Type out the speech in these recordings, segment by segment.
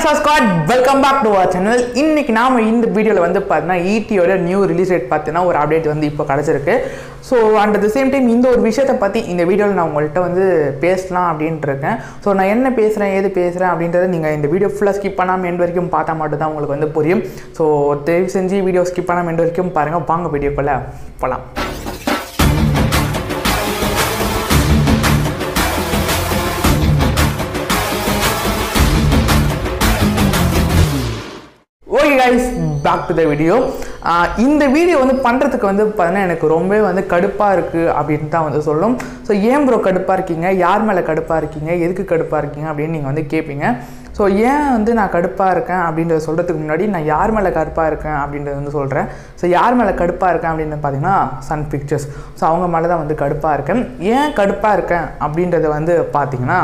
Scott welcome back to our channel இன்னைக்கு நாம இந்த வீடியோவில் வந்து பார்த்தீங்கன்னா ஈட்டியோட நியூ ரிலீஸ் டேட் பார்த்தீங்கன்னா ஒரு அப்டேட் வந்து இப்போ கிடச்சிருக்கு so and the same time இந்த ஒரு விஷயத்தை பற்றி இந்த வீடியோவில் நான் உங்கள்கிட்ட வந்து பேசலாம் அப்படின்ட்டு இருக்கேன் ஸோ நான் என்ன பேசுகிறேன் ஏது பேசுகிறேன் அப்படின்றத நீங்கள் இந்த வீடியோ ஃபுல்லாக ஸ்கிப் பண்ணாமல் எண்ட் வரைக்கும் பார்த்தா மட்டும் தான் உங்களுக்கு வந்து புரியும் ஸோ தயவு செஞ்சு வீடியோ ஸ்கிப் பண்ணாமல் எண்ட் வரைக்கும் பாருங்கள் வாங்க வீடியோக்குள்ளே போகலாம் okay guys back to the video இந்த வீடியோ வந்து பண்ணுறதுக்கு வந்து பார்த்தீங்கன்னா எனக்கு ரொம்பவே வந்து கடுப்பாக இருக்குது அப்படின்னு தான் வந்து சொல்லும் ஸோ ஏன் ப்ரோ கடுப்பாக இருக்கீங்க யார் மேலே கடுப்பாக இருக்கீங்க எதுக்கு கடுப்பாக இருக்கீங்க அப்படின்னு நீங்கள் வந்து கேட்பீங்க ஸோ ஏன் வந்து நான் கடுப்பாக இருக்கேன் அப்படின்றத சொல்கிறதுக்கு முன்னாடி நான் யார் மேலே கடுப்பாக இருக்கேன் அப்படின்றத வந்து சொல்கிறேன் ஸோ யார் மேலே கடுப்பாக இருக்கேன் அப்படின்னு பார்த்தீங்கன்னா சன் பிக்சர்ஸ் ஸோ அவங்க மேலே தான் வந்து கடுப்பாக இருக்கேன் ஏன் கடுப்பாக இருக்கேன் அப்படின்றத வந்து பார்த்தீங்கன்னா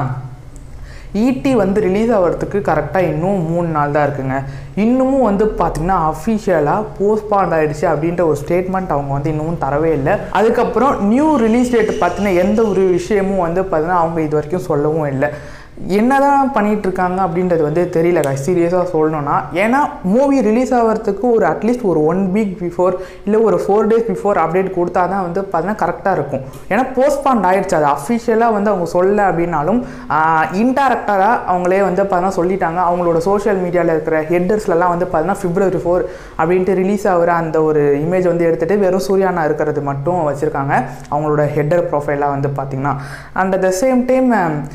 ஈட்டி வந்து ரிலீஸ் ஆகிறதுக்கு கரெக்டாக இன்னும் மூணு நாள் தான் இருக்குங்க இன்னமும் வந்து பார்த்திங்கன்னா அஃபிஷியலாக போஸ்ட்பாண்ட் ஆகிடுச்சு அப்படின்ற ஒரு ஸ்டேட்மெண்ட் அவங்க வந்து இன்னமும் தரவே இல்லை அதுக்கப்புறம் நியூ ரிலீஸ் டேட் பார்த்தினா எந்த ஒரு விஷயமும் வந்து பார்த்திங்கன்னா அவங்க இது வரைக்கும் சொல்லவும் இல்லை என்னதான் பண்ணிட்டு இருக்காங்க அப்படின்றது வந்து தெரியல சீரியஸாக சொல்லணும்னா ஏன்னா மூவி ரிலீஸ் ஆகிறதுக்கு ஒரு அட்லீஸ்ட் ஒரு ஒன் வீக் பிஃபோர் இல்லை ஒரு ஃபோர் டேஸ் பிஃபோர் அப்டேட் கொடுத்தா தான் வந்து பார்த்தீங்கன்னா கரெக்டாக இருக்கும் ஏன்னா போஸ்ட்பாண்ட் ஆயிடுச்சு அது அஃபிஷியலாக வந்து அவங்க சொல்ல அப்படின்னாலும் இன்டெரக்டாக அவங்களே வந்து பார்த்தீங்கன்னா சொல்லிட்டாங்க அவங்களோட சோஷியல் மீடியாவில் இருக்கிற ஹெட்டர்ஸ்லலாம் வந்து பார்த்தீங்கன்னா பிப்ரவரி ஃபோர் அப்படின்ட்டு ரிலீஸ் ஆகிற அந்த ஒரு இமேஜ் வந்து எடுத்துகிட்டு வெறும் சூர்யானா இருக்கிறது மட்டும் வச்சுருக்காங்க அவங்களோட ஹெட்டர் ப்ரொஃபைலாக வந்து பார்த்திங்கன்னா and at the same time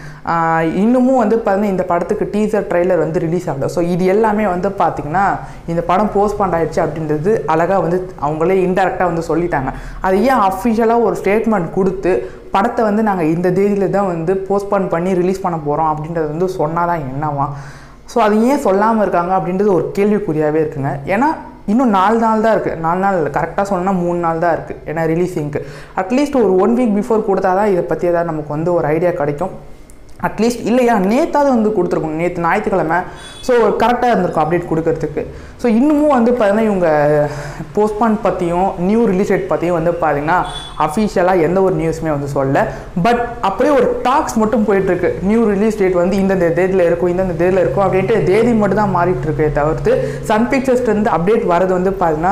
இன்னமும் வந்து பார்த்தீங்கன்னா இந்த படத்துக்கு டீசர் ட்ரைலர் வந்து ரிலீஸ் ஆகல ஸோ இது எல்லாமே வந்து பார்த்திங்கன்னா இந்த படம் போஸ்ட்பாண்ட் ஆயிடுச்சு அப்படின்றது அழகாக வந்து அவங்களே இன்டெரக்டாக வந்து சொல்லிட்டாங்க அது ஏன் அஃபிஷியலாக ஒரு ஸ்டேட்மெண்ட் கொடுத்து படத்தை வந்து நாங்கள் இந்த தேதியில் தான் வந்து போஸ்ட்பான் பண்ணி ரிலீஸ் பண்ண போகிறோம் அப்படின்றது வந்து சொன்னால் தான் என்னவா ஸோ அது ஏன் சொல்லாமல் இருக்காங்க அப்படின்றது ஒரு கேள்விக்குறியாகவே இருக்குங்க ஏன்னா இன்னும் நாலு நாள் தான் இருக்குது நாலு நாள் கரெக்டாக சொன்னால் மூணு நாள் தான் இருக்குது ஏன்னா ரிலீஸிங்க்கு அட்லீஸ்ட் ஒரு ஒன் வீக் பிஃபோர் கொடுத்தா தான் இதை பற்றி ஏதாவது நமக்கு வந்து ஒரு ஐடியா கிடைக்கும் அட்லீஸ்ட் இல்லையா நேத்தாவது வந்து கொடுத்துருக்கணும் நேற்று ஞாயிற்றுக்கிழமை ஸோ கரெக்டாக இருந்திருக்கும் அப்டேட் கொடுக்கறதுக்கு ஸோ இன்னமும் வந்து பார்த்தீங்கன்னா இவங்க போஸ்ட்பான் பற்றியும் நியூ ரிலீஸ் டேட் பற்றியும் வந்து பார்த்தீங்கன்னா அஃபிஷியலாக எந்த ஒரு நியூஸுமே வந்து சொல்லல பட் அப்படியே ஒரு டாக்ஸ் மட்டும் போயிட்டுருக்கு நியூ ரிலீஸ் டேட் வந்து இந்தந்த தேதியில் இருக்கும் இந்தந்த தேதியில் இருக்கும் அப்படின்ட்டு தேதி மட்டும் தான் மாறிட்டு இருக்கே தவிர்த்து சன் பிக்சர்ஸ்லேருந்து அப்டேட் வரது வந்து பார்த்தீங்கன்னா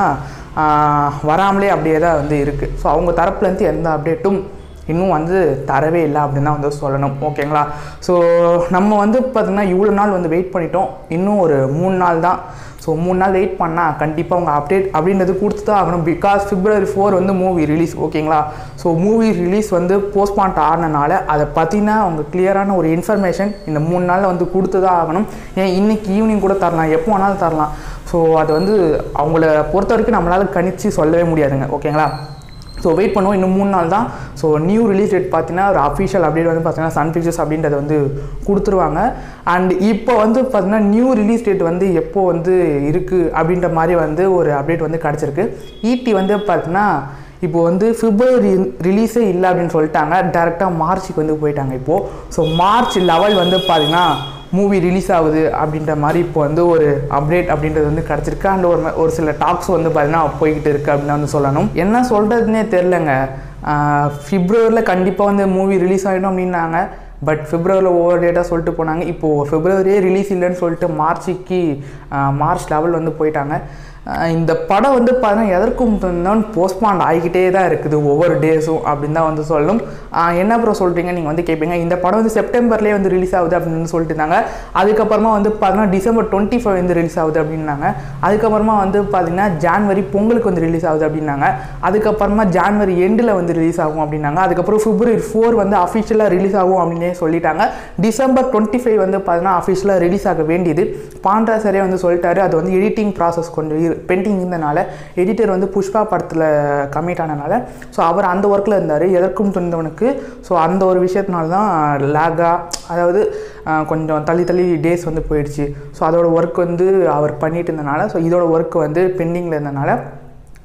வராமலே அப்படியே தான் வந்து இருக்குது ஸோ அவங்க தரப்புலேருந்து எந்த அப்டேட்டும் இன்னும் வந்து தரவே இல்லை அப்படின்னு தான் வந்து சொல்லணும் ஓகேங்களா ஸோ நம்ம வந்து பார்த்திங்கன்னா இவ்வளோ நாள் வந்து வெயிட் பண்ணிட்டோம் இன்னும் ஒரு மூணு நாள் தான் ஸோ மூணு நாள் வெயிட் பண்ணால் கண்டிப்பாக அவங்க அப்டேட் அப்படின்றது கொடுத்து தான் ஆகணும் பிகாஸ் பிப்ரவரி ஃபோர் வந்து மூவி ரிலீஸ் ஓகேங்களா ஸோ மூவி ரிலீஸ் வந்து போஸ்ட்பாண்ட் ஆனனால அதை பற்றின அவங்க கிளியரான ஒரு இன்ஃபர்மேஷன் இந்த மூணு நாளில் வந்து கொடுத்து தான் ஆகணும் ஏன் இன்றைக்கி ஈவினிங் கூட தரலாம் எப்போ வேணாலும் தரலாம் ஸோ அது வந்து அவங்கள பொறுத்த வரைக்கும் நம்மளால் கணிச்சு சொல்லவே முடியாதுங்க ஓகேங்களா ஸோ வெயிட் பண்ணுவோம் இன்னும் மூணு நாள் தான் ஸோ நியூ ரிலீஸ் டேட் பார்த்தீங்கன்னா ஒரு அஃபிஷியல் அப்டேட் வந்து பார்த்தீங்கன்னா சன் பிக்சர்ஸ் அப்படின்றத வந்து கொடுத்துருவாங்க அண்ட் இப்போ வந்து பார்த்தீங்கன்னா நியூ ரிலீஸ் டேட் வந்து எப்போ வந்து இருக்குது அப்படின்ற மாதிரி வந்து ஒரு அப்டேட் வந்து கிடச்சிருக்கு ஈடி வந்து பார்த்தீங்கன்னா இப்போ வந்து பிப்ரவரி ரிலீஸே இல்லை அப்படின்னு சொல்லிட்டாங்க டேரெக்டாக மார்ச்சுக்கு வந்து போயிட்டாங்க இப்போது ஸோ மார்ச் லெவல் வந்து பார்த்திங்கன்னா மூவி ரிலீஸ் ஆகுது அப்படின்ற மாதிரி இப்போ வந்து ஒரு அப்டேட் அப்படின்றது வந்து கிடச்சிருக்கு அண்ட் ஒரு ஒரு சில டாக்ஸ் வந்து பார்த்தீங்கன்னா போய்கிட்டு இருக்குது அப்படின்னு வந்து சொல்லணும் என்ன சொல்கிறதுனே தெரிலங்க ஃபிப்ரவரியில் கண்டிப்பாக வந்து மூவி ரிலீஸ் ஆகிடும் அப்படின்னாங்க பட் பிப்ரவரியில் ஓவர் டேட்டாக சொல்லிட்டு போனாங்க இப்போது பிப்ரவரியே ரிலீஸ் இல்லைன்னு சொல்லிட்டு மார்ச்சுக்கு மார்ச் லெவல் வந்து போயிட்டாங்க இந்த படம் வந்து பார்த்தீங்கன்னா எதற்கும் தான் போஸ்ட்பாண்ட் ஆகிக்கிட்டே தான் இருக்குது ஒவ்வொரு டேஸும் அப்படின்னு தான் வந்து சொல்லணும் என்ன அப்புறம் சொல்கிறீங்க நீங்கள் வந்து கேட்பீங்க இந்த படம் வந்து செப்டம்பர்லேயே வந்து ரிலீஸ் ஆகுது அப்படின்னு வந்து சொல்லிட்டு இருந்தாங்க அதுக்கப்புறமா வந்து பார்த்தீங்கன்னா டிசம்பர் டுவெண்ட்டி ஃபைவ் வந்து ரிலீஸ் ஆகுது அப்படின்னாங்க அதுக்கப்புறமா வந்து பார்த்தீங்கன்னா ஜான்வரி பொங்கலுக்கு வந்து ரிலீஸ் ஆகுது அப்படின்னாங்க அதுக்கப்புறமா ஜான்வரி எண்டில் வந்து ரிலீஸ் ஆகும் அப்படின்னாங்க அதுக்கப்புறம் பிப்ரவரி ஃபோர் வந்து அஃபிஷியலாக ரிலீஸ் ஆகும் அப்படின்னே சொல்லிட்டாங்க டிசம்பர் டுவெண்ட்டி ஃபைவ் வந்து பார்த்தீங்கன்னா அஃபிஷியலாக ரிலீஸ் ஆக வேண்டியது பாண்டா சரியே வந்து சொல்லிட்டாரு அது வந்து எடிட்டிங் ப்ராசஸ் கொஞ்சம் பெண்டிங் இருந்தனால எடிட்டர் வந்து புஷ்பா படத்தில் கமிட் ஆனனால ஸோ அவர் அந்த ஒர்க்கில் இருந்தார் எதற்கும் துணிந்தவனுக்கு ஸோ அந்த ஒரு விஷயத்தினால தான் லேகாக அதாவது கொஞ்சம் தள்ளி தள்ளி டேஸ் வந்து போயிடுச்சு ஸோ அதோட ஒர்க் வந்து அவர் பண்ணிட்டு இருந்தனால ஸோ இதோட ஒர்க் வந்து பெண்டிங்கில் இருந்தனால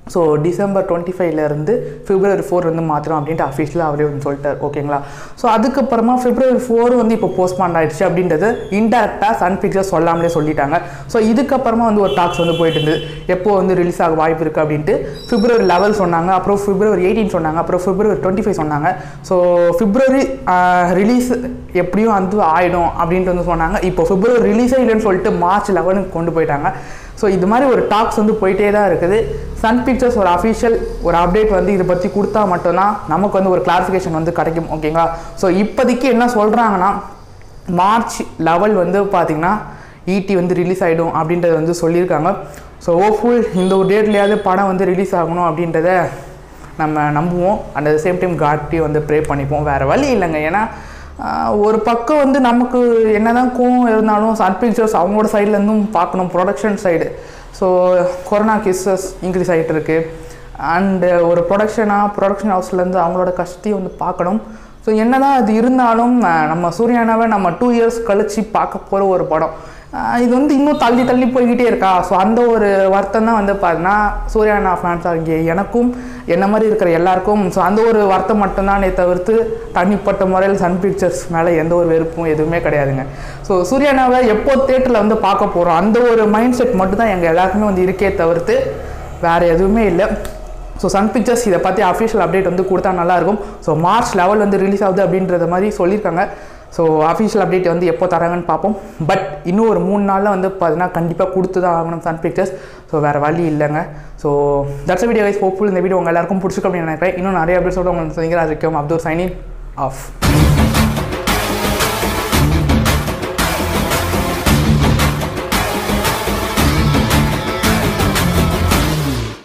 ஸோ டிசம்பர் டுவெண்ட்டி ஃபைவ்லேருந்து பிப்ரவரி ஃபோர் வந்து மாற்றணும் அப்படின்ட்டு அஃபிஷியலாக அவரே வந்து சொல்லிட்டார் ஓகேங்களா ஸோ அதுக்கப்புறமா பிப்ரவரி ஃபோர் வந்து இப்போ போஸ்ட்பாண்ட் ஆயிடுச்சு அப்படின்றது இன்டெரக்டாக சன் பிக்சர்ஸ் சொல்லாமலே சொல்லிட்டாங்க ஸோ இதுக்கப்புறமா வந்து ஒரு டாக்ஸ் வந்து போயிட்டு இருந்தது எப்போ வந்து ரிலீஸ் ஆக வாய்ப்பு இருக்குது அப்படின்ட்டு பிப்ரவரி லெவல் சொன்னாங்க அப்புறம் பிப்ரவரி எயிட்டீன் சொன்னாங்க அப்புறம் பிப்ரவரி டுவெண்ட்டி ஃபைவ் சொன்னாங்க ஸோ பிப்ரவரி ரிலீஸ் எப்படியும் வந்து ஆயிடும் அப்படின்ட்டு வந்து சொன்னாங்க இப்போ பிப்ரவரி ரிலீஸே இல்லைன்னு சொல்லிட்டு மார்ச் லெவனுக்கு கொண்டு போயிட்டாங்க ஸோ இது மாதிரி ஒரு டாக்ஸ் வந்து போயிட்டே தான் இருக்குது சன் பிக்சர்ஸ் ஒரு அஃபிஷியல் ஒரு அப்டேட் வந்து இதை பற்றி கொடுத்தா மட்டும்தான் நமக்கு வந்து ஒரு கிளாரிஃபிகேஷன் வந்து கிடைக்கும் ஓகேங்களா ஸோ இப்போதைக்கு என்ன சொல்கிறாங்கன்னா மார்ச் லெவல் வந்து பார்த்திங்கன்னா ஈடி வந்து ரிலீஸ் ஆகிடும் அப்படின்றத வந்து சொல்லியிருக்காங்க ஸோ ஓஃபுல் இந்த ஒரு டேட்லேயாவது படம் வந்து ரிலீஸ் ஆகணும் அப்படின்றத நம்ம நம்புவோம் அட் த சேம் டைம் காட்டையும் வந்து ப்ரே பண்ணிப்போம் வேறு வழி இல்லைங்க ஏன்னா ஆஹ், ஒரு பக்கம் வந்து நமக்கு என்னதான் கோவம் இருந்தாலும் சன் பிக்சர்ஸ் அவங்களோட சைட்லேருந்தும் பார்க்கணும் production side so corona cases increase ஆகிட்டு இருக்கு அண்டு ஒரு ப்ரொடக்ஷனாக ப்ரொடக்ஷன் ஹவுஸ்லேருந்து அவங்களோட கஷ்டத்தையும் வந்து பார்க்கணும் ஸோ என்னதான் அது இருந்தாலும் ஆஹ், நம்ம சூர்யானாவை நம்ம டூ இயர்ஸ் கழித்து பார்க்க போகிற ஒரு படம் ஆஹ், இது வந்து இன்னும் தள்ளி தள்ளி போய்கிட்டே இருக்கா ஸோ அந்த ஒரு வருத்தம் தான் வந்து பார்த்தீங்கன்னா சூர்யானா ஃபேன்ஸாக இங்கே எனக்கும் என்ன மாதிரி இருக்கிற எல்லாருக்கும் ஸோ அந்த ஒரு வருத்தம் மட்டும்தானே தவிர்த்து தனிப்பட்ட முறையில் சன் பிக்சர்ஸ் மேலே எந்த ஒரு வெறுப்பும் எதுவுமே கிடையாதுங்க ஸோ சூர்யானாவை எப்போ தேட்டரில் வந்து பார்க்க போகிறோம் அந்த ஒரு மைண்ட் செட் மட்டும் தான் எங்கள் எல்லாருக்குமே வந்து இருக்கே தவிர்த்து வேறு எதுவுமே இல்லை ஸோ சன் பிக்சர்ஸ் இதை பற்றி அஃபிஷியல் அப்டேட் வந்து கொடுத்தா நல்லாயிருக்கும் ஸோ மார்ச் லெவல் வந்து ரிலீஸ் ஆகுது அப்படின்றத மாதிரி சொல்லியிருக்காங்க ஸோ அஃபிஷியல் அப்டேட் வந்து எப்போ தராங்கன்னு பார்ப்போம் பட் இன்னும் ஒரு மூணு நாளில் வந்து பார்த்தீங்கன்னா கண்டிப்பாக கொடுத்து தான் ஆகணும் சன் பிக்சர்ஸ் ஸோ வேறு வழி இல்லைங்க so that's video wise hopeful இந்த வீடியோ உங்கள் எல்லாருக்கும் பிடிச்சிருக்கும் அப்படின்னு நினைக்கிறேன் இன்னும் நிறைய எபிசோட உங்களுக்கு சந்திக்கிறேன் அதுக்கும் அப்துல் சைனிங் ஆஃப்